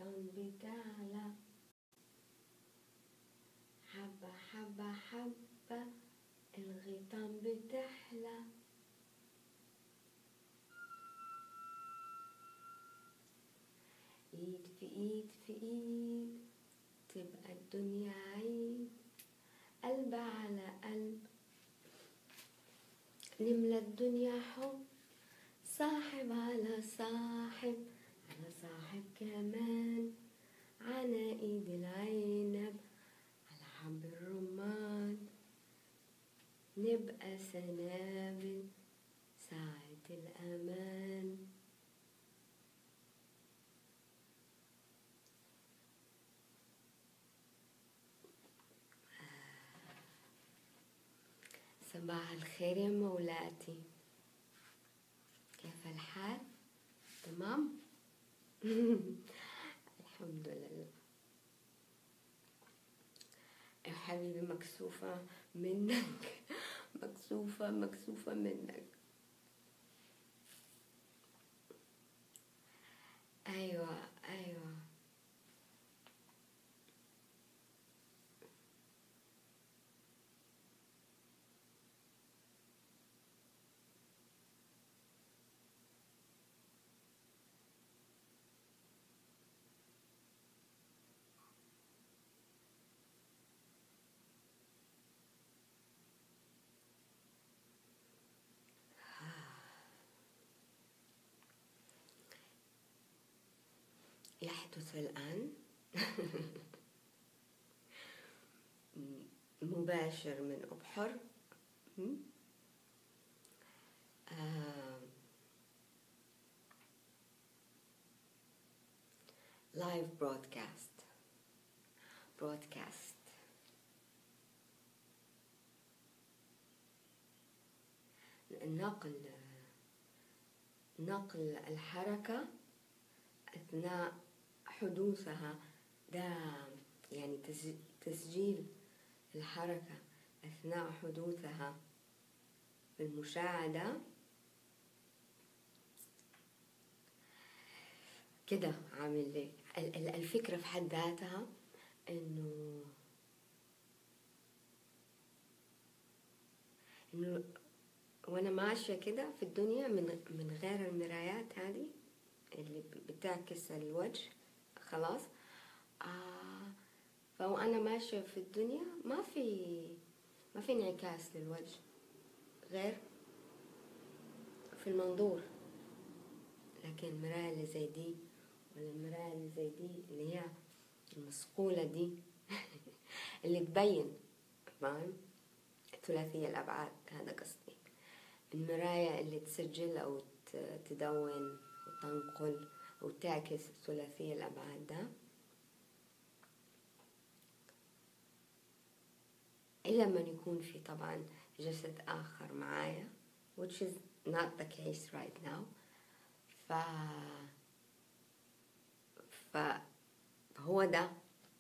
الغيطان بتعلى حبة حبة حبة الغيطان بتحلى ايد في ايد في ايد تبقى الدنيا عيد قلب على قلب نملى الدنيا حب صاحب على صاحب على صاحب كمان على ايد العنب على حب الرمان نبقى سنابل ساعة الأمان صباح الخير يا مولاتي كيف الحال تمام الحمد لله يا حبيبي مكسوفة منك مكسوفة مكسوفة منك أيوة أيوة يحدث الآن مباشر من أبحر لايف برودكاست برودكاست نقل نقل الحركة أثناء حدوثها ده يعني تسجيل الحركة أثناء حدوثها بالمشاهدة كده عامل لي الفكرة في حد ذاتها إنه إنه وأنا ماشية كده في الدنيا من من غير المرايات هذه اللي بتعكس الوجه خلاص آه فوأنا ماشية في الدنيا ما في ما في انعكاس للوجه غير في المنظور لكن المراية اللي زي دي ولا المراية اللي زي دي اللي هي المصقولة دي اللي تبين فاهم ثلاثية الأبعاد هذا قصدي المراية اللي تسجل أو تدون وتنقل وتعكس ثلاثية الأبعاد ده إلا من يكون في طبعا جسد آخر معايا which is not the case right now ف فهو ده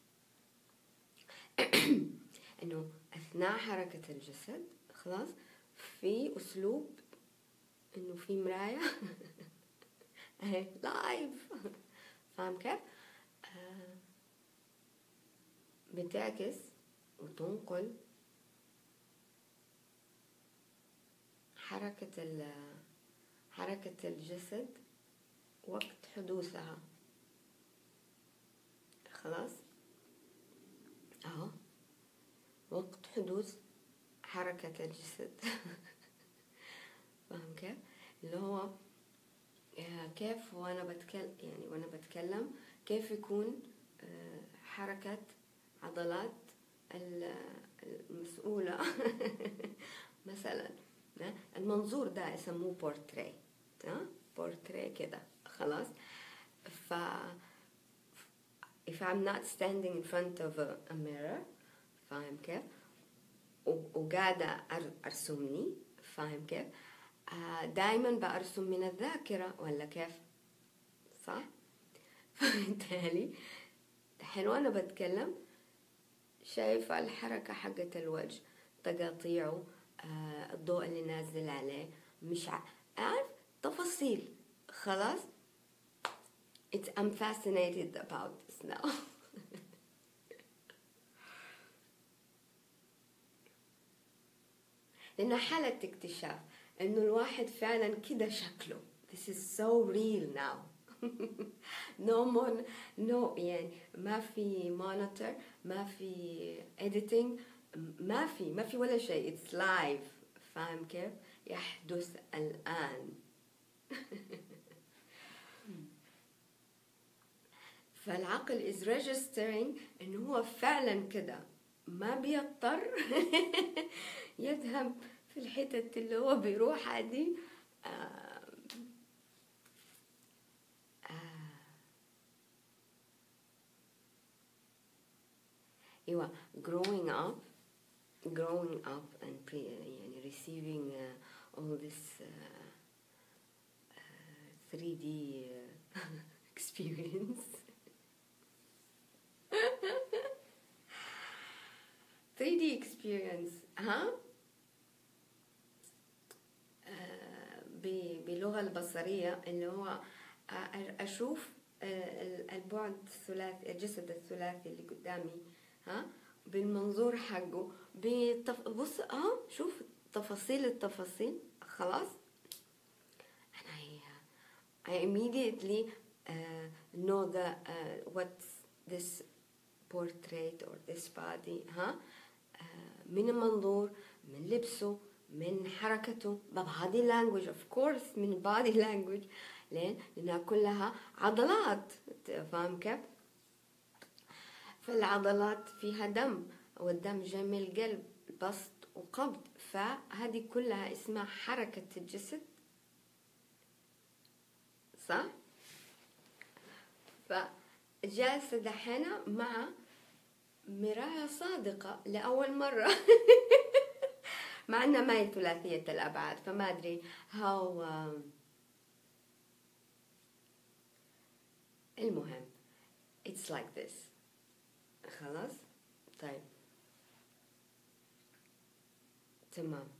انه اثناء حركة الجسد خلاص في اسلوب انه في مراية اهي لايف فاهم كيف آه بتعكس وتنقل حركة حركة الجسد وقت حدوثها خلاص اهو وقت حدوث حركة الجسد فاهم كيف اللي هو كيف وانا بتكلم يعني وانا بتكلم كيف يكون حركة عضلات المسؤولة مثلا المنظور ده يسموه بورتري بورتري كده خلاص ف if I'm not standing in front of a, a mirror فاهم كيف وقاعدة أرسمني فاهم كيف دايما برسم من الذاكرة ولا كيف صح فبالتالي الحين وانا بتكلم شايفة الحركة حقت الوجه تقاطيعه آه الضوء اللي نازل عليه مش عارف تفاصيل خلاص it's I'm fascinated about this now لأنه حالة اكتشاف إنه الواحد فعلا كده شكله this is so real now no more no يعني ما في monitor ما في editing ما في ما في ولا شيء it's live فاهم كيف يحدث الآن فالعقل is registering انه هو فعلا كده ما بيضطر يذهب في الحتت اللي هو بيروحها دي آه آه ايوه growing up growing up and pre, يعني receiving uh, all this uh, uh, 3D uh, experience 3D experience ها آه، ب- باللغة البصرية اللي هو آه، أشوف آه، البعد الثلاثي الجسد الثلاثي اللي قدامي ها بالمنظور حقه بتف... بص اه شوف تفاصيل التفاصيل خلاص and I, uh, I immediately uh, know the uh, what's this portrait or this body ها uh, من المنظور من لبسه من حركته body language of course من body language لين لأنها كلها عضلات فاهم كيف؟ فالعضلات فيها دم والدم جاي من القلب بسط وقبض فهذه كلها اسمها حركة الجسد صح؟ فجالسة دحين مع مراية صادقة لأول مرة مع أنها ما هي ثلاثية الأبعاد فما أدري هاو المهم it's like this خلاص طيب تمام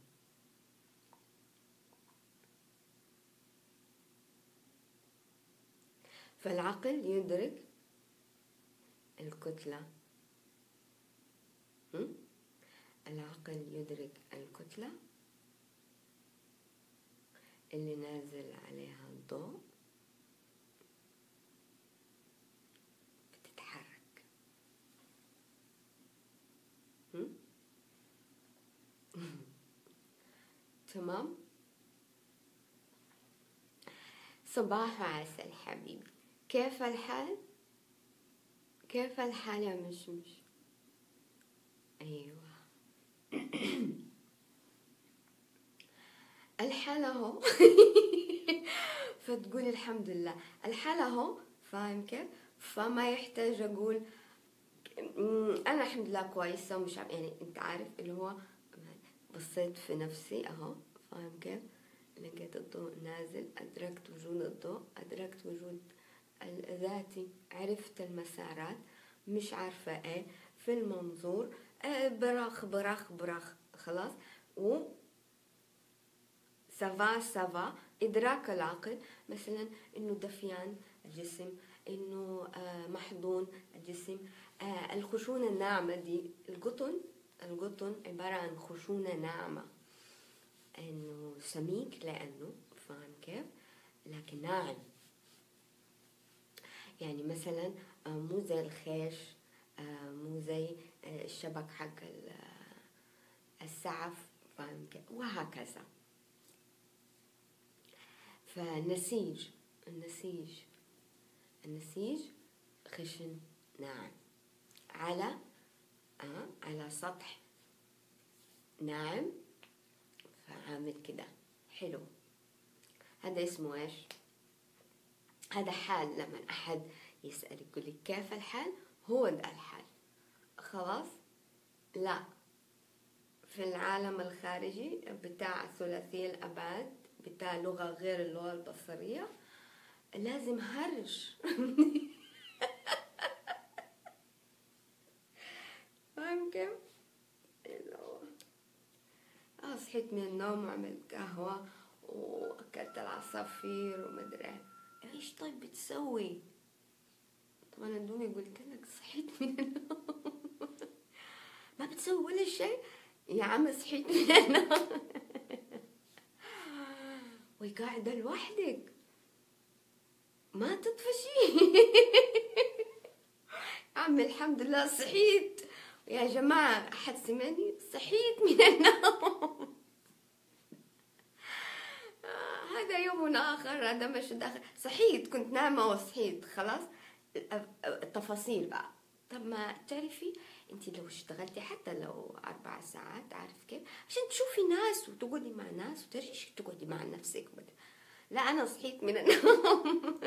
فالعقل يدرك الكتلة هم؟ العقل يدرك الكتلة اللي نازل عليها الضوء بتتحرك هم؟ تمام صباح عسل حبيبي كيف الحال كيف الحال يا مشمش ايوه الحال اهو فتقول الحمد لله الحال اهو فاهم كيف فما يحتاج اقول "أمم، انا الحمد لله كويسه ومش عارف يعني انت عارف اللي هو بصيت في نفسي اهو فاهم كيف لقيت الضوء نازل ادركت وجود الضوء ادركت وجود ال- ذاتي عرفت المسارات مش عارفة ايه في المنظور آه، براخ براخ براخ خلاص و سافا سافا إدراك العقل مثلا إنه دفيان الجسم إنه آه، محضون الجسم آه، الخشونة الناعمة دي القطن القطن عبارة عن خشونة ناعمة إنه سميك لأنه فاهم كيف لكن ناعم يعني مثلا آه، مو زي الخيش آه، مو زي آه، الشبك حق ال- آه، السعف فاهم كيف وهكذا فالنسيج النسيج النسيج خشن ناعم على آه على سطح ناعم فعامل كده حلو هذا اسمه ايش هذا حال لما احد يسأل يقول لي كيف الحال هو ده الحال خلاص لا في العالم الخارجي بتاع ثلاثي الأبعاد بتاع لغة غير اللغة البصرية لازم هرج فاهم كيف؟ اللي هو اه صحيت من النوم وعملت قهوة وأكلت العصافير ومدري إيه. ايش طيب بتسوي؟ طبعا ادوني قلت لك صحيت من النوم ما بتسوي ولا شيء يا عم صحيت من النوم وقاعدة لوحدك ما تطفشي يا عم الحمد لله صحيت يا جماعة أحد سمعني صحيت من النوم آه، هذا يوم آخر هذا مش داخل صحيت كنت نايمة وصحيت خلاص التفاصيل بقى طب ما تعرفي انت لو اشتغلتي حتى لو اربع ساعات عارف كيف عشان تشوفي ناس وتقعدي مع ناس وترجعي تقعدي مع نفسك لا انا صحيت من النوم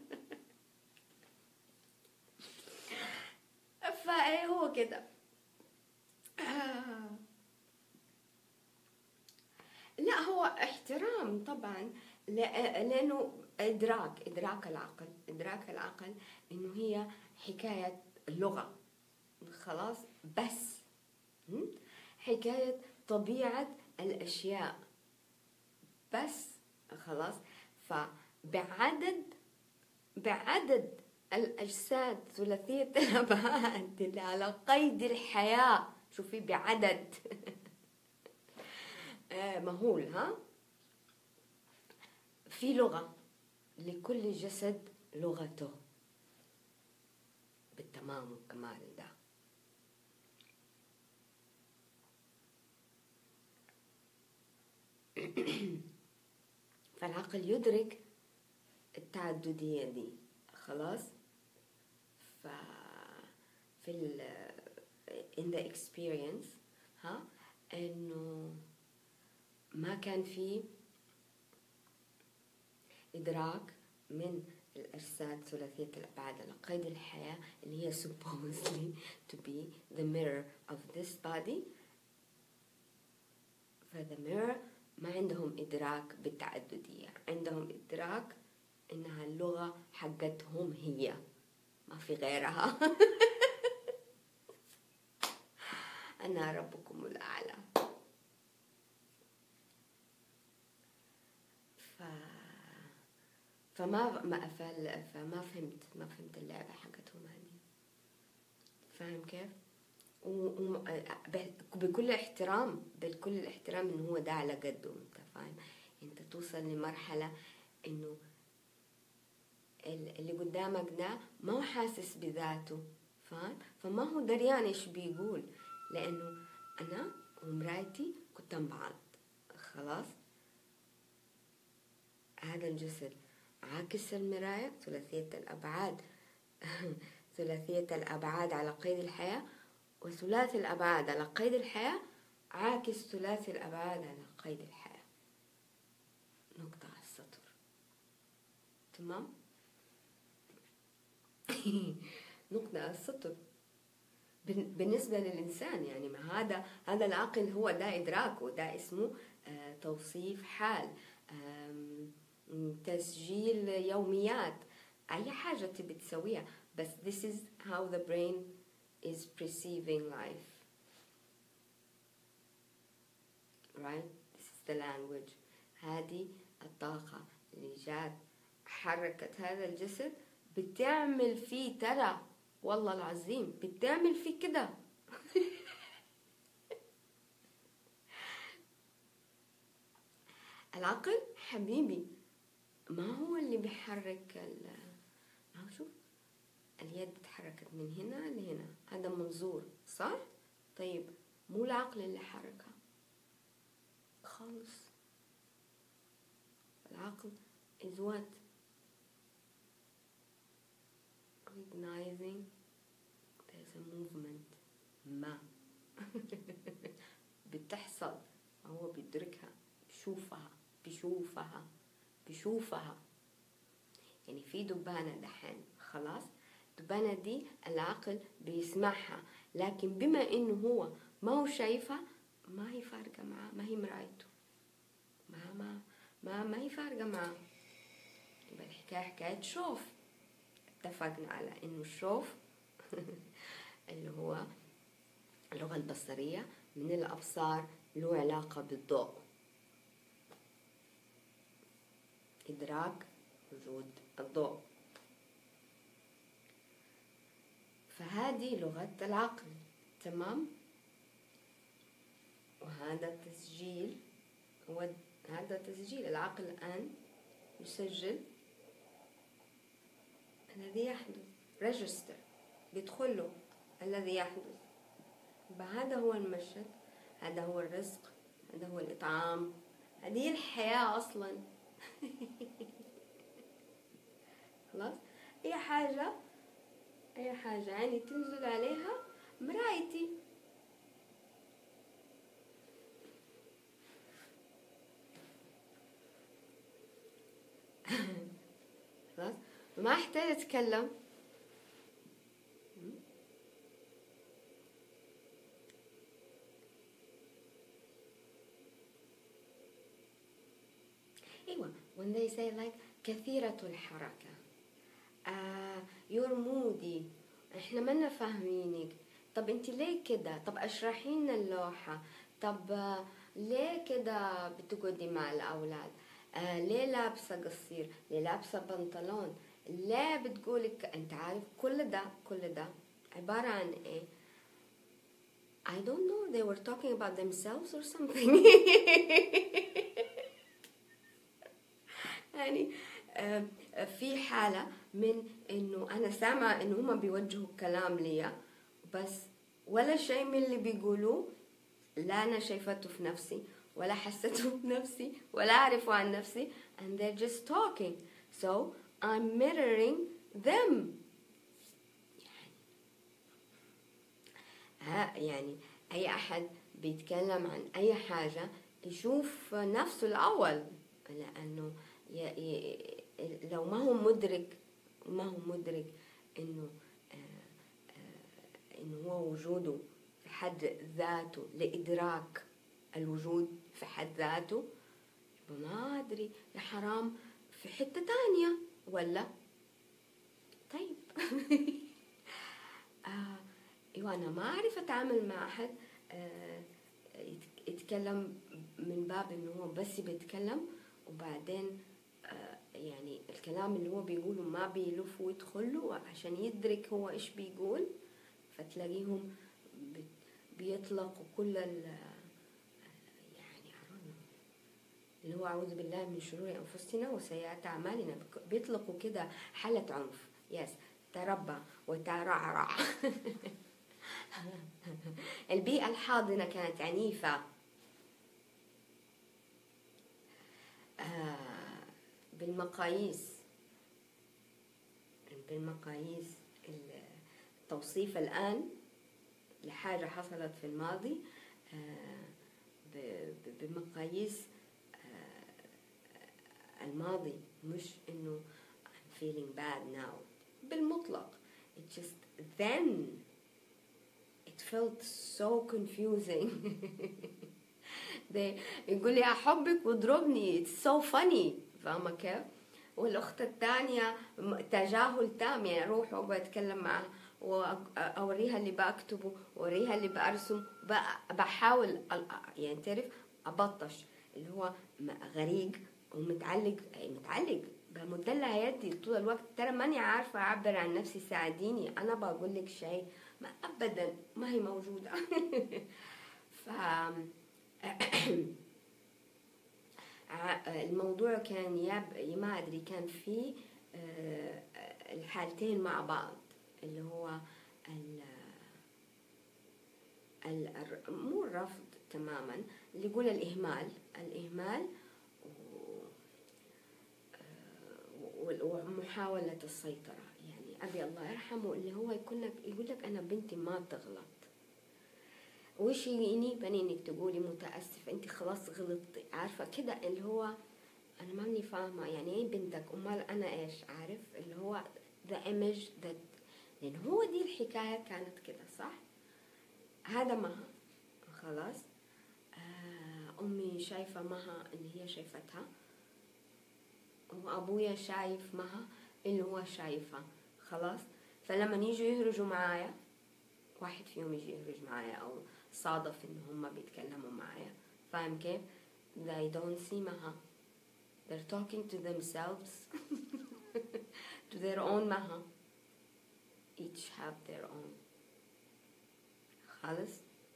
فهو كده آه. لا هو احترام طبعا لانه ادراك ادراك العقل ادراك العقل انه هي حكايه لغه خلاص بس حكايه طبيعه الاشياء بس خلاص فبعدد بعدد الأجساد ثلاثية الأبعاد اللي على قيد الحياة شوفي بعدد آه، مهول ها في لغة لكل جسد لغته بالتمام والكمال ده فالعقل يدرك التعددية دي خلاص ف في ال in the experience ها انه ما كان في ادراك من الأجساد ثلاثية الأبعاد على قيد الحياة اللي هي supposedly to be the mirror of this body فذا mirror ما عندهم إدراك بالتعددية عندهم إدراك إنها اللغة حقتهم هي ما في غيرها أنا ربكم الأعلى ف... فما ما فل... فما فهمت ما فهمت اللعبة حقتهم هذه فاهم كيف؟ و... و... بكل احترام بكل الاحترام انه هو ده على قده انت فاهم انت توصل لمرحلة انه اللي قدامك ده ما هو حاسس بذاته فاهم فما هو دريان ايش بيقول لانه انا ومرايتي قدام بعض خلاص هذا الجسد عاكس المراية ثلاثية الأبعاد ثلاثية الأبعاد على قيد الحياة وثلاثي الأبعاد على قيد الحياة عاكس ثلاثي الأبعاد على قيد الحياة نقطة على السطر تمام نقطة على السطر بالنسبة للإنسان يعني ما هذا هذا العقل هو ده إدراكه ده اسمه آه توصيف حال تسجيل يوميات أي حاجة تبي تسويها بس this is how the brain is perceiving life right this is the language هذه الطاقة اللي جات حركت هذا الجسد بتعمل فيه ترى والله العظيم بتعمل فيه كده العقل حبيبي ما هو اللي بيحرك ال ما شوف اليد اتحركت من هنا لهنا هذا منظور صح طيب مو العقل اللي حركها خالص العقل is what recognizing there's a movement ما بتحصل هو بيدركها بيشوفها بيشوفها بيشوفها يعني في دبانة دحين خلاص الدبانة دي العقل بيسمعها لكن بما انه هو ما هو شايفها ما هي فارقة معاه ما هي مرايته ما ما ما, ما هي فارقة معاه يبقى الحكاية حكاية شوف اتفقنا على انه الشوف اللي هو اللغة البصرية من الأبصار له علاقة بالضوء إدراك وجود الضوء فهذه لغة العقل تمام وهذا التسجيل هو هذا تسجيل العقل الآن يسجل الذي يحدث ريجستر بيدخل له الذي يحدث هذا هو المشهد هذا هو الرزق هذا هو الإطعام هذه الحياة أصلا خلاص أي حاجة أي حاجة يعني تنزل عليها مرايتي خلاص ما احتاج اتكلم ايوه when they say like كثيرة الحركة آه you're moody احنا ما فاهمينك طب انت ليه كده طب اشرحي لنا اللوحة طب آه، ليه كده بتقعدي مع الاولاد آه ليه لابسه قصير ليه لابسه بنطلون ليه بتقولك انت عارف كل ده كل ده عباره عن ايه I don't know they were talking about themselves or something يعني آه، في حالة من انه انا سامعة انه هما بيوجهوا الكلام لي بس ولا شيء من اللي بيقولوه لا انا شايفته في نفسي ولا حسيته بنفسي ولا أعرفه عن نفسي and they're just talking so I'm mirroring them ها يعني أي أحد بيتكلم عن أي حاجة يشوف نفسه الأول لأنه ي... ي... لو ما هو مدرك ما هو مدرك إنه آه، آه، إنه هو وجوده في حد ذاته لإدراك الوجود في حد ذاته ما أدري يا حرام في حتة تانية ولا طيب آه ايوه انا ما اعرف اتعامل مع احد آه يتكلم من باب انه هو بس بيتكلم وبعدين آه يعني الكلام اللي هو بيقوله ما بيلف ويدخل له عشان يدرك هو ايش بيقول فتلاقيهم بيطلقوا كل اللي هو أعوذ بالله من شرور أنفسنا وسيئات أعمالنا بيطلقوا كده حالة عنف يس تربى وترعرع البيئة الحاضنة كانت عنيفة آه، بالمقاييس بالمقاييس التوصيف الآن لحاجة حصلت في الماضي آه، بمقاييس الماضي مش انه I'm feeling bad now بالمطلق it just then it felt so confusing ده يقول لي احبك واضربني it's so funny فاهمه كيف والاخت الثانيه تجاهل تام يعني اروح واقعد اتكلم معها واوريها اللي بكتبه واوريها اللي برسم بحاول يعني تعرف ابطش اللي هو غريق ومتعلق متعلق بمدلع يدي طول الوقت ترى ماني عارفة أعبر عن نفسي ساعديني أنا بقول لك شيء ما أبدا ما هي موجودة ف الموضوع كان يب ما أدري كان في آه، الحالتين مع بعض اللي هو ال مو الرفض تماما اللي يقول الإهمال الإهمال ومحاولة السيطرة يعني أبي الله يرحمه اللي هو يكون لك يقول لك أنا بنتي ما تغلط وش يجيني بني انك تقولي متاسف انت خلاص غلطتي عارفه كده اللي هو انا ماني فاهمه يعني ايه بنتك امال انا ايش عارف اللي هو the image that لان هو دي الحكايه كانت كده صح هذا مها خلاص آه امي شايفه مها اللي هي شايفتها وابويا شايف معها اللي هو شايفها خلاص فلما يجوا يهرجوا معايا واحد فيهم يجي يهرج معايا او صادف ان هم بيتكلموا معايا فاهم كيف they don't see معها they're talking to themselves to their own معها each have their own خالص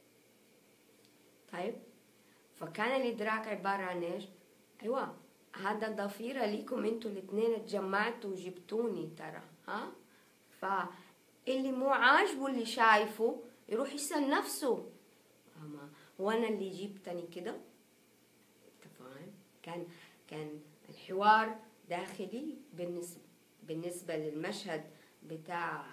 طيب فكان الإدراك عبارة عن إيش أيوة هذا ضفيرة ليكم انتوا الاثنين اتجمعتوا وجبتوني ترى ها فاللي مو عاجبه اللي شايفه يروح يسأل نفسه أما هو أنا اللي جبتني كده انت فاهم كان كان الحوار داخلي بالنسبة بالنسبة للمشهد بتاع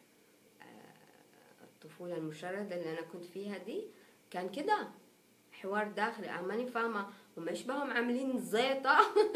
آه، الطفولة المشردة اللي أنا كنت فيها دي كان كده حوار داخلي أنا ماني فاهمة هم إيش بهم عاملين زيطة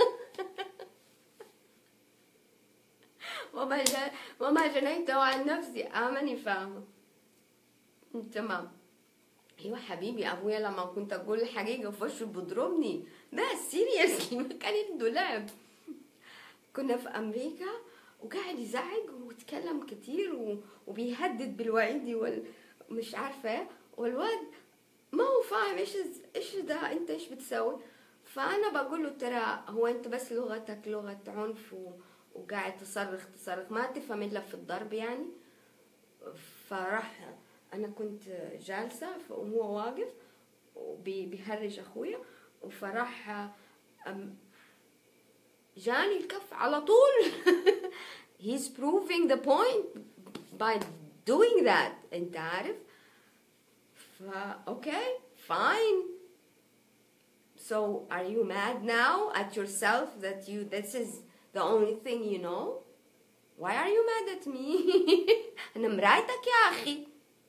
وما جا وما جنيته عن نفسي أنا ماني فاهمة تمام ايوه حبيبي ابويا لما كنت اقول الحقيقه في وشه بيضربني ده سيريسلي ما كان عنده لعب كنا في امريكا وقاعد يزعق ويتكلم كتير و- وبيهدد بالوعيد وال مش عارفه إيه. والواد ما هو فاهم ايش ايش ده انت ايش بتسوي فانا بقول له ترى هو انت بس لغتك لغه عنف و... وقاعد تصرخ تصرخ ما تفهم الا في الضرب يعني فراح انا كنت جالسه وهو واقف وبيهرج اخويا فراح أم- جاني الكف على طول he's proving the point by doing that انت عارف فا اوكي fine so are you mad now at yourself that you this is the only thing you know why are you mad at me انا مرايتك يا اخي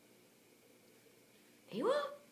ايوه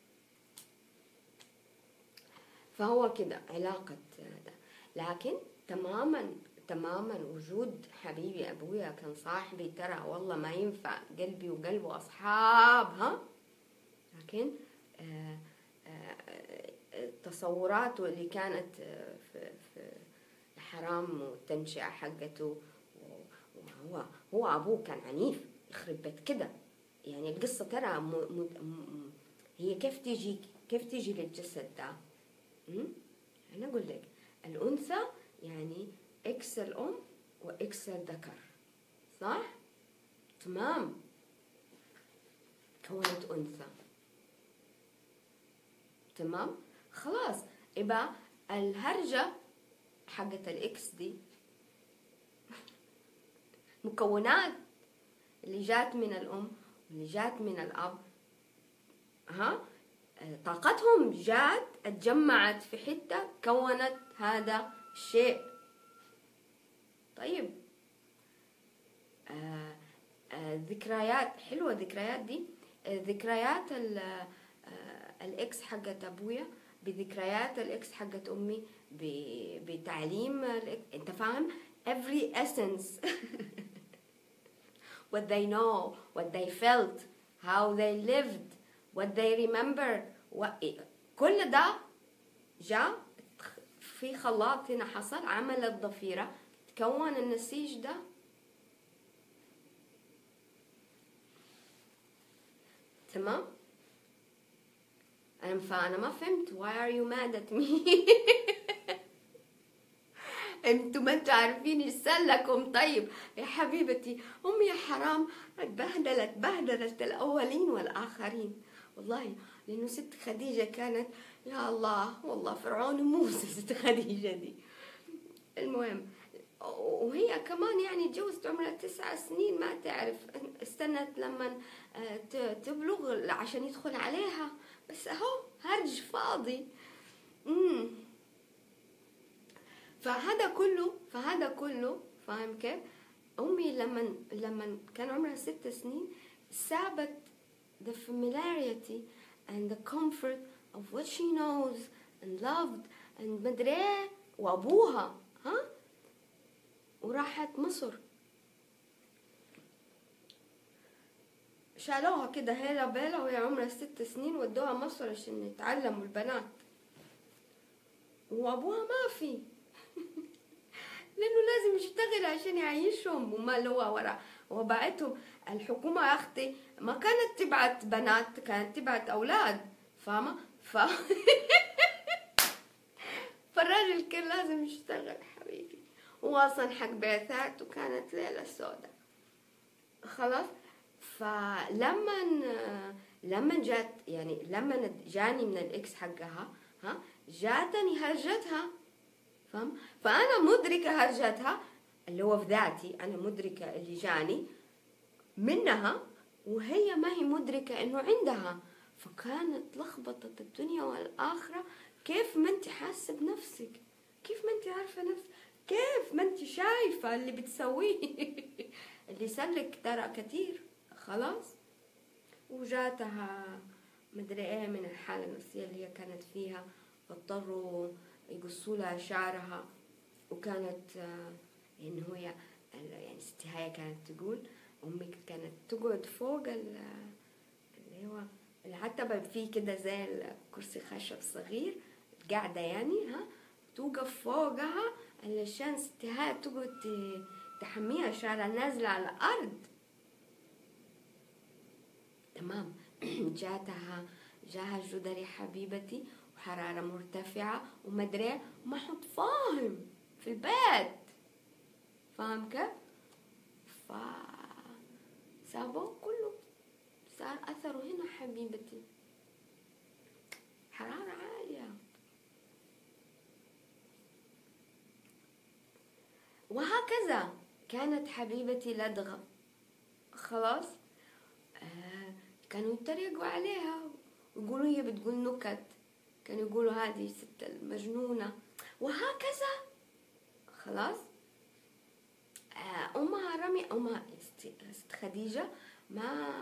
فهو كده علاقة ده لكن تماما تماما وجود حبيبي ابويا كان صاحبي ترى والله ما ينفع قلبي وقلبه اصحاب ها لكن آه، آه، آه، تصوراته اللي كانت آه، في في الحرام والتنشئة حقته وهو هو أبوه كان عنيف يخرب بيت كده يعني القصة ترى م... م... م... هي كيف تيجي كيف تيجي للجسد ده م? أنا أقول لك الأنثى يعني إكس الأم وإكس الذكر صح؟ تمام كونت أنثى تمام خلاص يبقى الهرجة حقت الإكس دي مكونات اللي جات من الأم واللي جات من الأب ها طاقتهم جات اتجمعت في حتة كونت هذا الشيء طيب آه آه ذكريات حلوة الذكريات دي آه ذكريات ال- آه الإكس حقت أبويا بذكريات الإكس حقت أمي ب- بتعليم الإكس أنت فاهم every essence what they know what they felt how they lived what they remember what كل ده جاء في خلاط هنا حصل عمل الضفيرة تكون النسيج ده تمام أنا فأنا ما فهمت why are you mad at me انتوا ما انتوا عارفين ايش لكم طيب يا حبيبتي امي يا حرام اتبهدلت بهدلت الاولين والاخرين والله لانه ست خديجه كانت يا الله والله فرعون وموسى ست خديجه دي المهم وهي كمان يعني تجوزت عمرها تسع سنين ما تعرف استنت لما تبلغ عشان يدخل عليها بس اهو هرج فاضي امم فهذا كله فهذا كله فاهم كيف؟ امي لما لما كان عمرها ست سنين سابت the familiarity and the comfort of what she knows and loved and مدري ايه وابوها ها وراحت مصر شالوها كده هيلا بيلا وهي عمرها ست سنين ودوها مصر عشان يتعلموا البنات وابوها ما في لانه لازم يشتغل عشان يعيشهم وما اللي هو ورا وبعتهم الحكومة يا أختي ما كانت تبعت بنات كانت تبعت أولاد فاهمة ف فالراجل كان لازم يشتغل حبيبي هو أصلا حق بعثات وكانت ليلة سوداء خلاص فلما لما جات يعني لما جاني من الاكس حقها ها جاتني هرجتها فاهم فانا مدركه هرجتها اللي هو في ذاتي انا مدركه اللي جاني منها وهي ما هي مدركه انه عندها فكانت لخبطت الدنيا والاخره كيف ما انت حاسه بنفسك كيف ما انت عارفه نفسك كيف ما انت شايفه اللي بتسويه اللي سلك ترى كثير خلاص وجاتها مدري ايه من الحالة النفسية اللي هي كانت فيها فاضطروا يقصوا لها شعرها وكانت يعني هي يعني ستي هاي كانت تقول أمي كانت تقعد فوق اللي هو العتبة فيه كده زي الكرسي خشب صغير قاعدة يعني ها توقف فوقها علشان ستي هاي تقعد تحميها شعرها نازلة على الأرض تمام جاتها جاها جدري حبيبتي وحرارة مرتفعة ومدري ما حد فاهم في البيت فاهم كيف؟ ف سابوه كله صار أثره هنا حبيبتي حرارة عالية وهكذا كانت حبيبتي لدغة خلاص آه كانوا يتريقوا عليها ويقولوا هي بتقول نكت كانوا يقولوا هذه ست المجنونة وهكذا خلاص آه أمها رمي أمها ست خديجة ما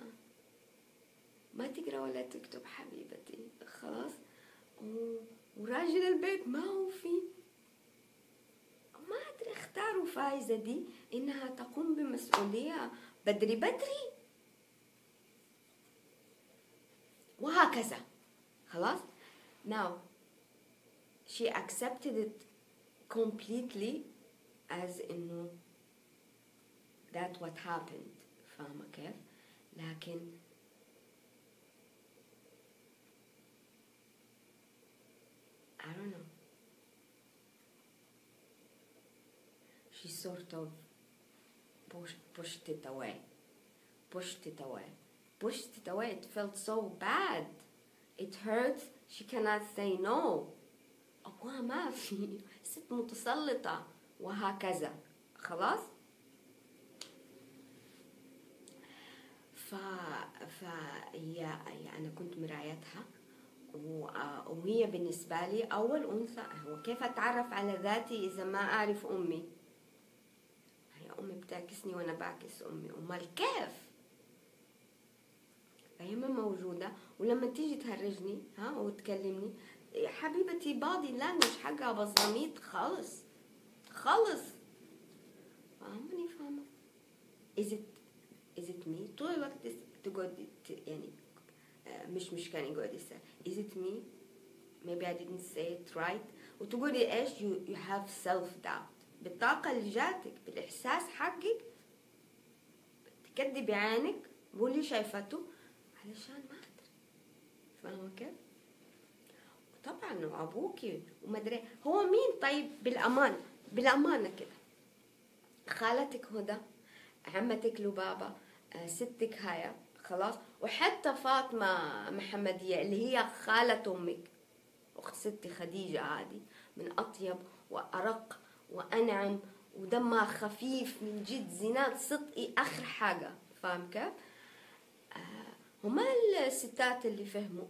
ما تقرا ولا تكتب حبيبتي خلاص وراجل البيت ما هو فيه ما أدري اختاروا فايزة دي إنها تقوم بمسؤولية بدري بدري وهكذا خلاص now she accepted it completely as إنه that what happened فاهمة كيف لكن I don't know she sort of pushed, pushed it away pushed it away pushed it away it felt so bad it hurts she cannot say no أبوها ما في ست متسلطة وهكذا خلاص ف ف هي أنا كنت مرايتها وهي بالنسبة لي أول أنثى هو كيف أتعرف على ذاتي إذا ما أعرف أمي هي أمي بتعكسني وأنا بعكس أمي أمال كيف فهي ما موجودة ولما تيجي تهرجني ها وتكلمني حبيبتي بادي لانجوج حقها بصاميت خالص خالص فاهمني فاهمة is it is it me طول الوقت تقعد يعني مش مش كان يقعد يسأل is it me maybe I didn't say it right وتقولي ايش you, you have self doubt بالطاقة اللي جاتك بالإحساس حقك تكدي بعينك واللي شايفته علشان ما أدري فاهمة كيف؟ طبعا وأبوكي ومدري هو مين طيب بالأمان بالأمانة كده خالتك هدى عمتك لبابة ستك هايا خلاص وحتى فاطمة محمدية اللي هي خالة أمك أخت ستي خديجة عادي من أطيب وأرق وأنعم ودمها خفيف من جد زينات صدقي آخر حاجة فاهم كيف؟ آه هما الستات اللي فهموا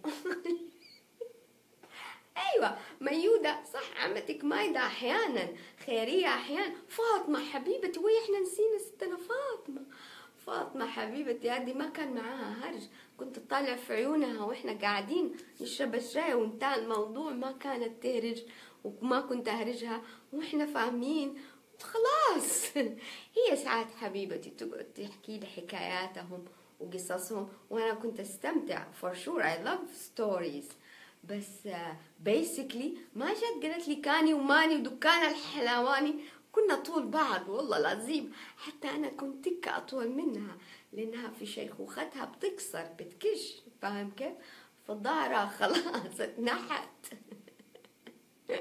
ايوه ميوده صح عمتك مايده احيانا خيريه احيانا فاطمه حبيبتي وي احنا نسينا ستنا فاطمه فاطمه حبيبتي هذه ما كان معاها هرج كنت طالع في عيونها واحنا قاعدين نشرب الشاي وانتهى الموضوع ما كانت تهرج وما كنت اهرجها واحنا فاهمين خلاص هي ساعات حبيبتي تقعد تحكي لي حكاياتهم وقصصهم وانا كنت استمتع for sure I love stories بس بيسكلي ما جت قالت لي كاني وماني ودكان الحلواني كنا طول بعض والله العظيم حتى انا كنت تكة اطول منها لانها في شيخوختها بتكسر بتكش فاهم كيف فظهرها خلاص اتنحت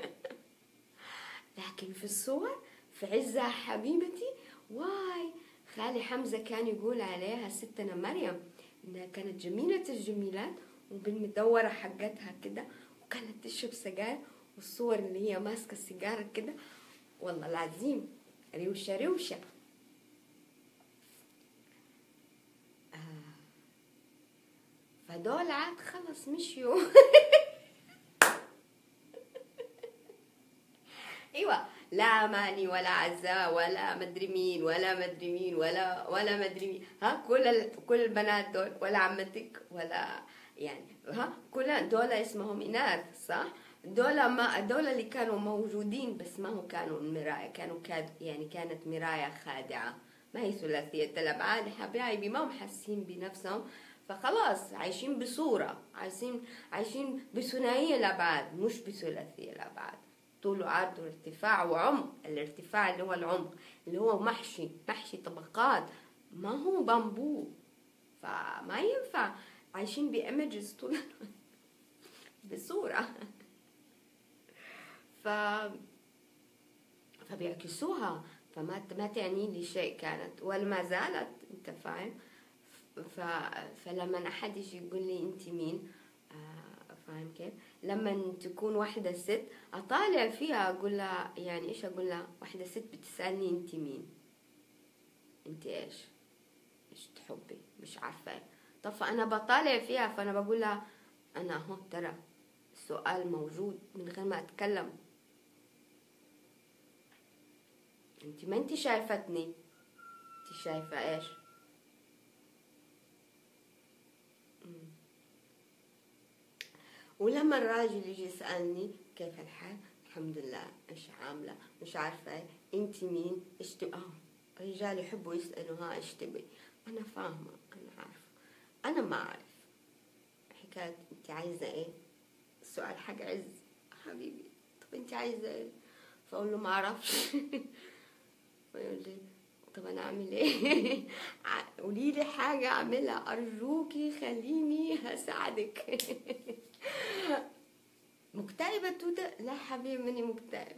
لكن في الصور في عزها حبيبتي واي خالي حمزة كان يقول عليها ستنا مريم إنها كانت جميلة الجميلات وبالمدورة حقتها كده وكانت تشرب سجاير والصور اللي هي ماسكة السيجارة كده والله العظيم روشة روشة آه. فدول عاد خلص مشيوا ايوه لا ماني ولا عزاء ولا مدري مين ولا مدري مين ولا ولا مدري مين ها كل ال... كل البنات دول ولا عمتك ولا يعني ها كل دول اسمهم اناث صح دول ما دول اللي كانوا موجودين بس ما هو كانوا مراية كانوا كاد يعني كانت مراية خادعة ما هي ثلاثية الأبعاد حبايبي ما هم حاسين بنفسهم فخلاص عايشين بصورة عايشين عايشين بثنائية الأبعاد مش بثلاثية الأبعاد طول وعرض وارتفاع وعمق الارتفاع اللي هو العمق اللي هو محشي محشي طبقات ما هو بامبو فما ينفع عايشين بإيمجز طول بصورة ف فبيعكسوها فما ما تعني لي شيء كانت ولا ما زالت انت فاهم ف... فلما احد يجي يقول لي انت مين آه فاهم كيف لما تكون واحدة ست اطالع فيها اقول لها يعني ايش اقول لها واحدة ست بتسألني انت مين انت ايش ايش تحبي مش عارفة طب فانا بطالع فيها فانا بقول لها انا اهو ترى السؤال موجود من غير ما اتكلم انت ما انت شايفتني انت شايفة ايش ولما الراجل يجي يسألني كيف الحال الحمد لله ايش عاملة مش عارفة ايه انت مين ايش تبي اه الرجال يحبوا يسألوا ها ايش تبي انا فاهمة انا عارفة انا ما اعرف حكاية انت عايزة ايه السؤال حق عز حبيبي طب انت عايزة ايه فاقول له ما اعرفش فيقول لي طب انا اعمل ايه قولي لي حاجه اعملها ارجوكي خليني هساعدك مكتئبه توته لا حبيبي ماني مكتئبه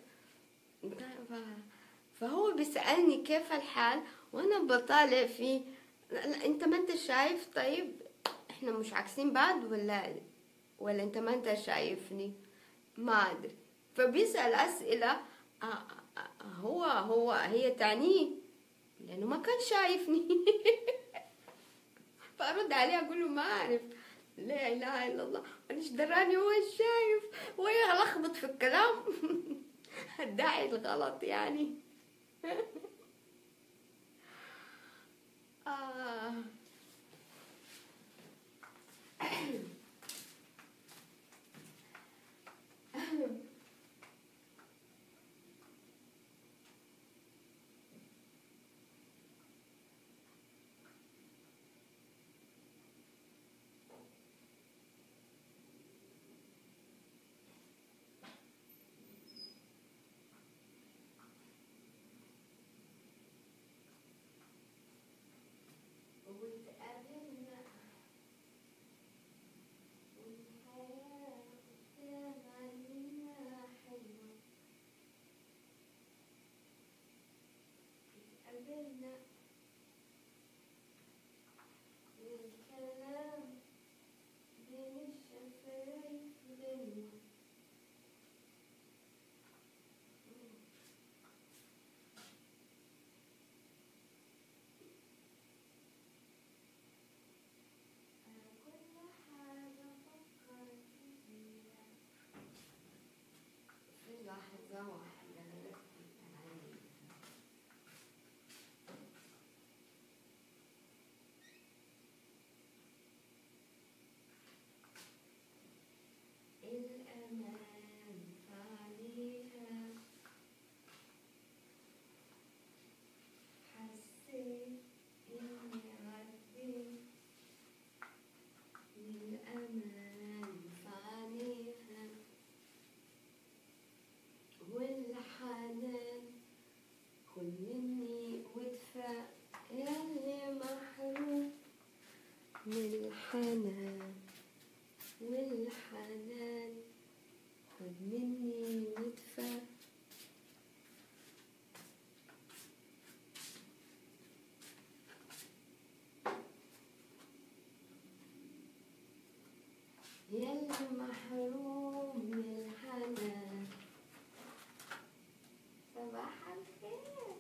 فهو بيسالني كيف الحال وانا بطالع فيه لا, لا انت ما انت شايف طيب احنا مش عاكسين بعض ولا ولا انت ما انت شايفني ما ادري فبيسال اسئله هو هو هي تعنيه لانه ما كان شايفني فارد عليه اقول له ما اعرف لا اله الا الله انا ايش دراني هو شايف وهي لخبط في الكلام الداعي الغلط يعني آه. محروم من الحنان صباح الخير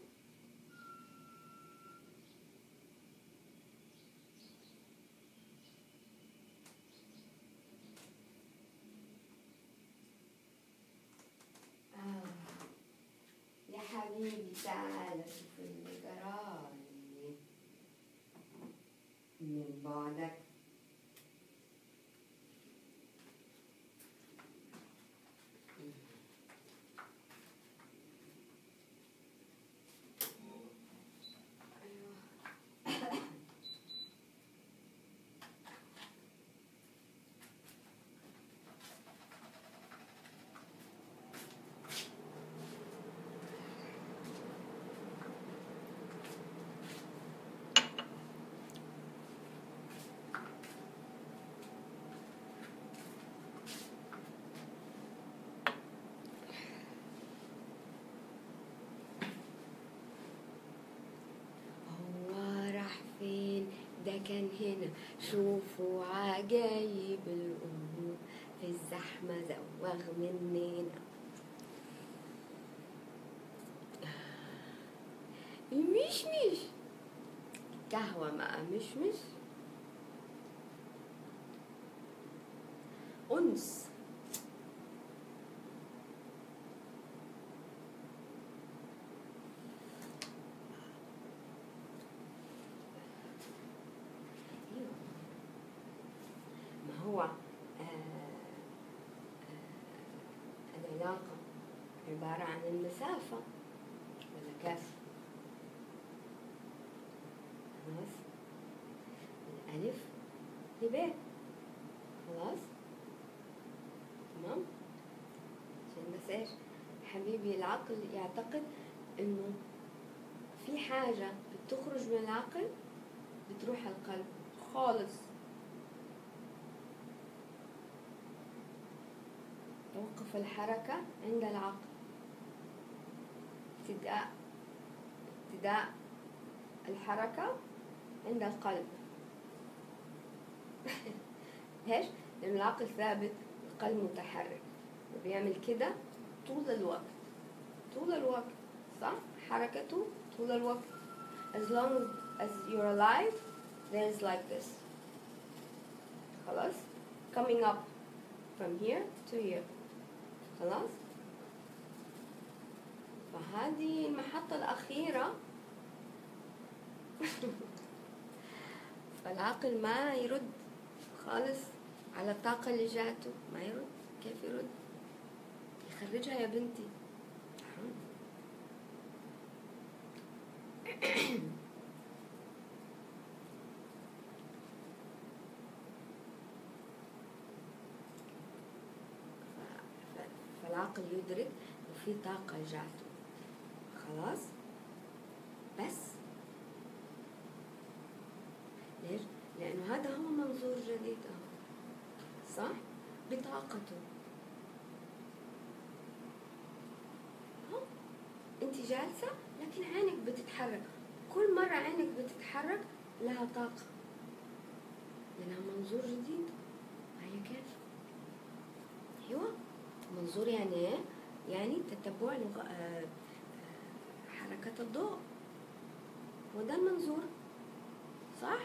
آه. يا حبيبي تعال شوف اللي جرالي من بعدك هو راح فين ده كان هنا شوفوا عجايب الأمور في الزحمة زوغ مننا المشمش قهوة مع مشمش أنس أيوة. ما هو آه، آه، العلاقة عبارة عن المسافة ولا كيف؟ خلاص الألف لباء خلاص تمام عشان بس ايش حبيبي العقل يعتقد انه في حاجة بتخرج من العقل بتروح القلب خالص توقف الحركة عند العقل ابتداء ابتداء الحركة عند القلب ليش؟ لأن العقل ثابت القلب متحرك وبيعمل كده طول الوقت طول الوقت صح؟ حركته طول الوقت as long as you're alive there is like this خلاص coming up from here to here خلاص فهذه المحطة الأخيرة فالعقل ما يرد خالص على الطاقة اللي جاته ما يرد كيف يرد يخرجها يا بنتي حرام. ف- ف- فالعقل يدرك إنه في طاقة جاته خلاص بس ليش؟ لأنه هذا هو منظور جديد أهو صح؟ بطاقته أهو أنت جالسة لكن عينك بتتحرك كل مرة عينك بتتحرك لها طاقة لها منظور جديد هي كيف؟ أيوة منظور يعني إيه؟ يعني تتبع لغ... آه، آه، حركة الضوء وده المنظور صح؟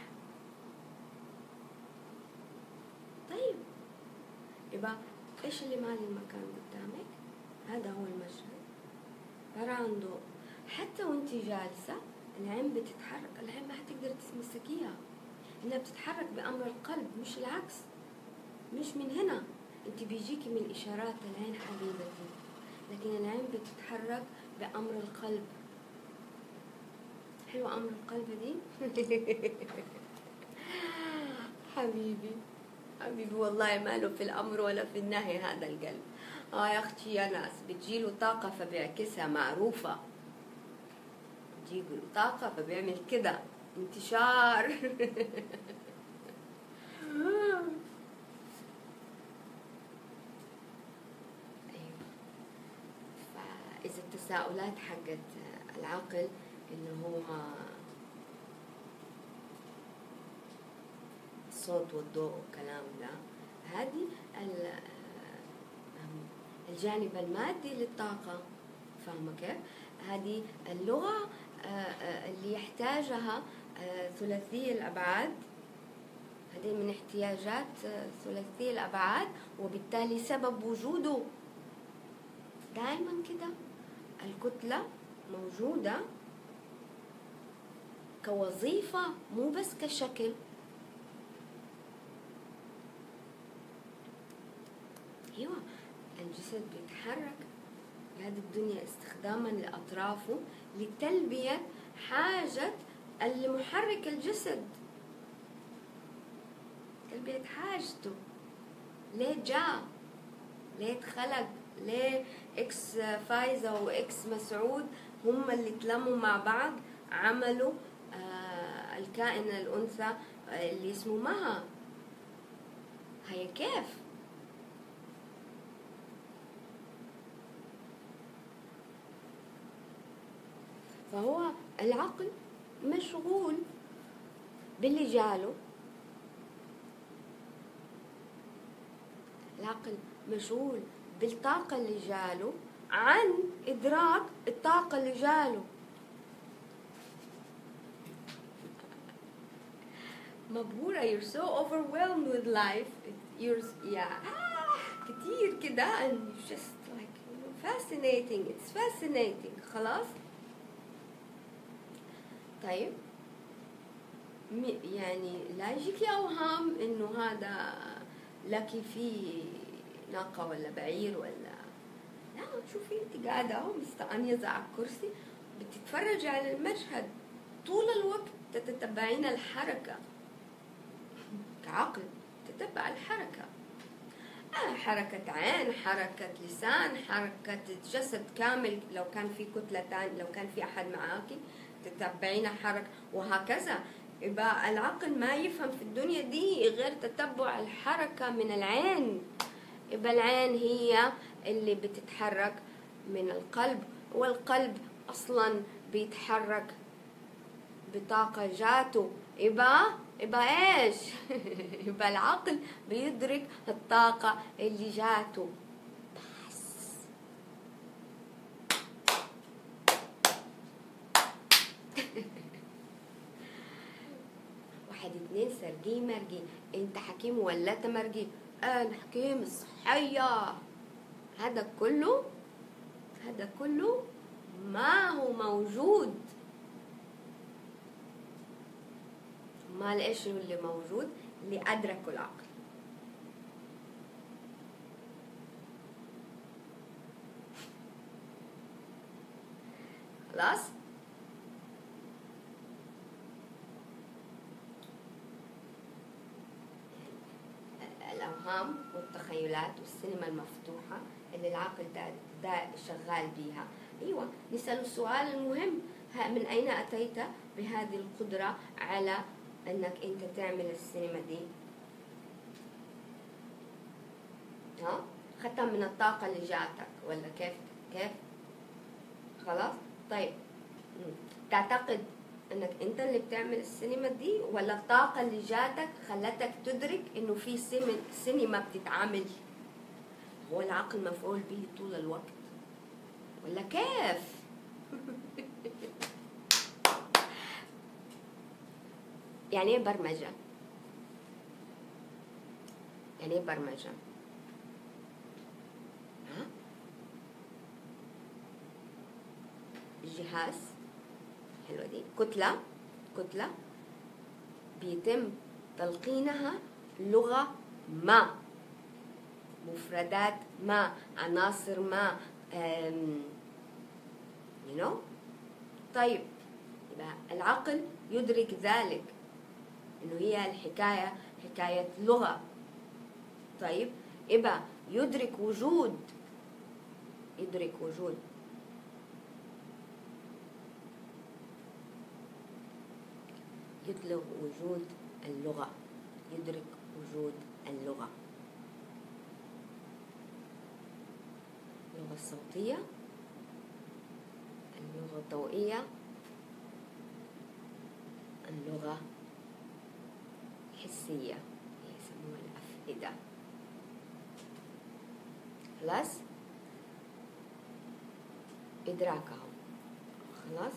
طيب يبقى ايش اللي مالي المكان قدامك؟ هذا هو المشهد عبارة عن ضوء حتى وانت جالسة العين بتتحرك العين ما حتقدر تمسكيها انها بتتحرك بأمر القلب مش العكس مش من هنا انت بيجيكي من اشارات العين حبيبتي لكن العين بتتحرك بأمر القلب حلوة أمر القلب دي حبيبي حبيبي والله ما له في الأمر ولا في النهي هذا القلب آه يا أختي يا ناس بتجيله طاقة فبيعكسها معروفة بتجيله طاقة فبيعمل كده انتشار أيوة. فإذا التساؤلات حقت العقل إنه هو الصوت والضوء والكلام ده هذه ال- الجانب المادي للطاقة فاهمة كيف؟ هذه اللغة آه، آه، اللي يحتاجها آه، ثلاثي الأبعاد هذه من احتياجات ثلاثي الأبعاد وبالتالي سبب وجوده دائما كده الكتلة موجودة كوظيفة مو بس كشكل ايوه الجسد بيتحرك بهذه الدنيا استخداما لاطرافه لتلبيه حاجه المحرك الجسد تلبيه حاجته ليه جاء ليه اتخلق ليه اكس فايزة واكس مسعود هم اللي تلموا مع بعض عملوا آه الكائن الانثى اللي اسمه مها هي كيف فهو العقل مشغول باللي جاله العقل مشغول بالطاقة اللي جاله عن إدراك الطاقة اللي جاله مبهورة you're so overwhelmed with life you're yeah كتير كده and you just like you know, fascinating it's fascinating خلاص طيب يعني لا يجيك اوهام انه هذا لك في ناقة ولا بعير ولا لا شوفي انت قاعدة اهو مستأنيزة على الكرسي بتتفرجي على المشهد طول الوقت تتبعين الحركة كعقل تتبع الحركة آه حركة عين حركة لسان حركة جسد كامل لو كان في كتلة تانية لو كان في أحد معاكي تتبعين حركة وهكذا يبقى العقل ما يفهم في الدنيا دي غير تتبع الحركة من العين يبقى العين هي اللي بتتحرك من القلب والقلب أصلا بيتحرك بطاقة جاته يبقى يبقى ايش يبقى العقل بيدرك الطاقة اللي جاته واحد اتنين سرجي مرجي انت حكيم ولا تمرجي انا حكيم الصحية هذا كله هذا كله ما هو موجود امال ايش اللي موجود اللي ادركه العقل خلاص الاوهام والتخيلات والسينما المفتوحه اللي العقل ده, ده شغال بيها ايوه نسال السؤال المهم من اين اتيت بهذه القدره على انك انت تعمل السينما دي ها خدتها من الطاقه اللي جاتك ولا كيف كيف خلاص طيب تعتقد انك انت اللي بتعمل السينما دي ولا الطاقة اللي جاتك خلتك تدرك انه في سينما بتتعامل هو العقل مفعول به طول الوقت ولا كيف يعني ايه برمجة يعني ايه برمجة ها جهاز حلوة دي كتلة كتلة بيتم تلقينها لغة ما مفردات ما عناصر ما you know طيب يبقى العقل يدرك ذلك انه هي الحكاية حكاية لغة طيب يبقى يدرك وجود يدرك وجود يطلق وجود اللغة يدرك وجود اللغة اللغة الصوتية اللغة الضوئية اللغة الحسية يسموها الأفئدة خلاص إدراكها خلاص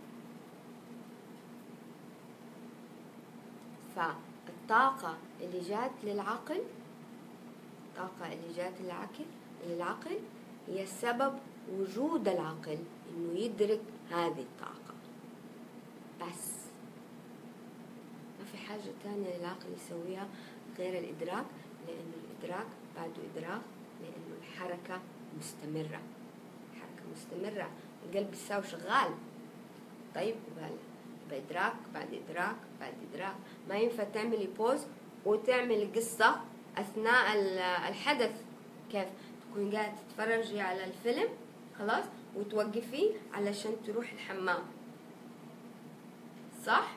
فالطاقة اللي جات للعقل الطاقة اللي جات للعقل للعقل هي سبب وجود العقل انه يدرك هذه الطاقة بس ما في حاجة تانية للعقل يسويها غير الإدراك لأنه الإدراك بعده إدراك لأنه الحركة مستمرة الحركة مستمرة القلب يساوي شغال طيب يبقى إدراك بعد إدراك بعد إدراك ما ينفع تعملي بوز وتعملي قصة أثناء الحدث كيف تكون قاعدة تتفرجي على الفيلم خلاص وتوقفيه علشان تروح الحمام صح؟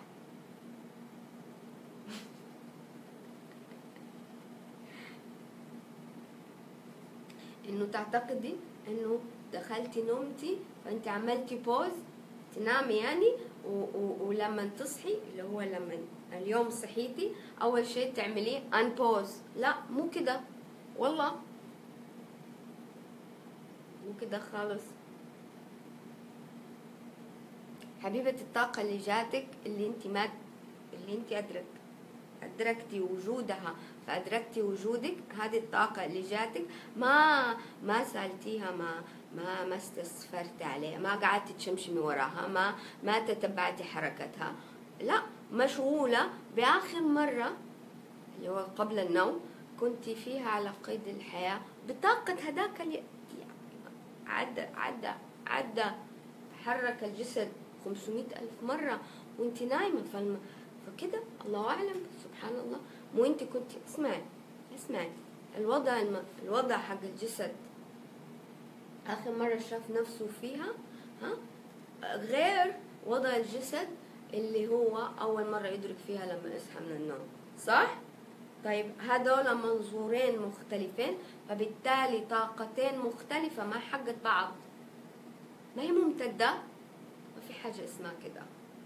انه تعتقدي انه دخلتي نومتي فانت عملتي بوز تنامي يعني و- و- ولما تصحي اللي هو لما اليوم صحيتي اول شيء تعمليه ان بوز لا مو كده والله مو كده خالص حبيبة الطاقة اللي جاتك اللي انت ما اللي انت أدرك أدركتي وجودها فأدركتي وجودك هذه الطاقة اللي جاتك ما ما سألتيها ما ما ما استسفرتي عليها ما قعدتي تشمشمي وراها ما ما تتبعتي حركتها لا مشغولة بآخر مرة اللي هو قبل النوم كنت فيها على قيد الحياة بطاقة هذاك اللي عدى عدى عدى حرك الجسد 500 ألف مرة وانت نايمة فالم... فكده الله أعلم سبحان الله مو انت كنت اسمعي اسمعي الوضع الم... الوضع حق الجسد آخر مرة شاف نفسه فيها ها غير وضع الجسد اللي هو أول مرة يدرك فيها لما يصحى من النوم صح؟ طيب هذول منظورين مختلفين فبالتالي طاقتين مختلفة ما حقت بعض ما هي ممتدة ما في حاجة اسمها كده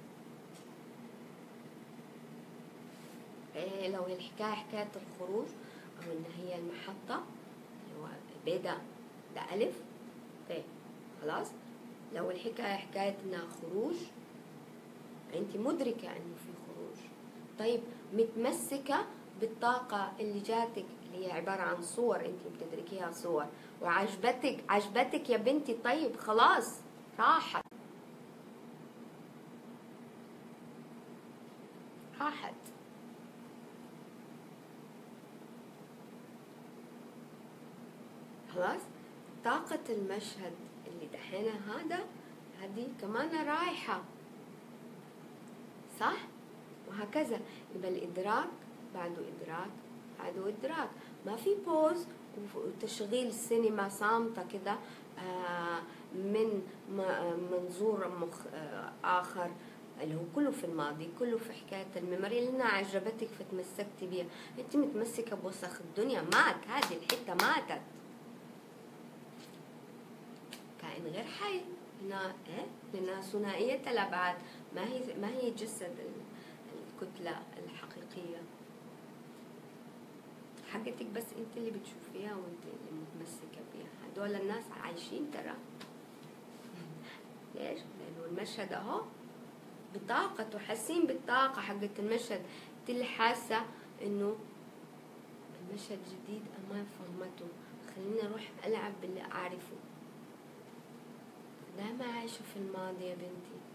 إيه لو الحكاية حكاية الخروج أو إن هي المحطة اللي هو ب ده ده ألف ب خلاص لو الحكاية حكاية إنها خروج أنت مدركة إنه في خروج طيب متمسكة بالطاقة اللي جاتك اللي هي عبارة عن صور أنت بتدركيها صور وعجبتك عجبتك يا بنتي طيب خلاص راحت راحت خلاص طاقة المشهد اللي دحين هذا هذه كمان رايحة صح؟ وهكذا يبقى الإدراك بعده إدراك بعده إدراك ما في بوز وتشغيل سينما صامتة كده آه من منظور مخ آه آخر اللي هو كله في الماضي كله في حكاية الميموري لأنها عجبتك فتمسكتي بيها أنت متمسكة بوسخ الدنيا مات هذه الحتة ماتت كائن غير حي لأنها إيه؟ لأنها ثنائية الأبعاد ما هي ما هي جسد الكتلة الحقيقية حقتك بس انت اللي بتشوفيها وانت اللي متمسكة بيها هدول الناس عايشين ترى ليش؟ لأنه المشهد أهو بطاقته حاسين بالطاقة حقت المشهد انت اللي حاسة إنه المشهد جديد أما فهمته خليني أروح ألعب باللي أعرفه لا ما عايشة في الماضي يا بنتي